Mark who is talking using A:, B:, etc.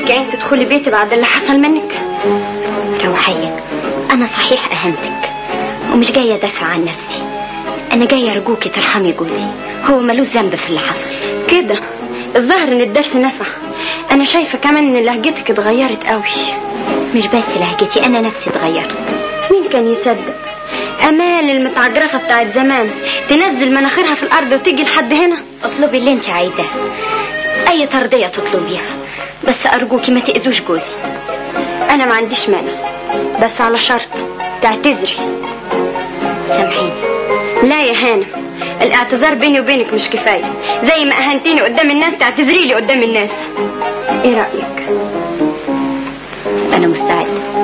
A: لك يعني تدخلي بيتي بعد اللي حصل منك
B: روحية أنا صحيح أهنتك ومش جاية أدافع عن نفسي أنا جاية أرجوكي ترحمي جوزي هو ملوش ذنب في اللي حصل
A: كده الظاهر ان الدرس نفع انا شايفه كمان ان لهجتك اتغيرت قوي
B: مش بس لهجتي أنا نفسي اتغيرت
A: مين كان يصدق امال المتعجرفه بتاعت زمان تنزل مناخيرها في الارض وتيجي لحد هنا
B: اطلبي اللي انت عايزاه أي ترضية تطلبيها بس أرجوكي ما تأذوش جوزي
A: انا ما عنديش مانع بس على شرط تعتذري
B: سامحيني
A: لا يا هانم الاعتذار بيني وبينك مش كفايه زي ما اهنتيني قدام الناس تعتذري لي قدام الناس ايه رايك
B: أنا مستعدة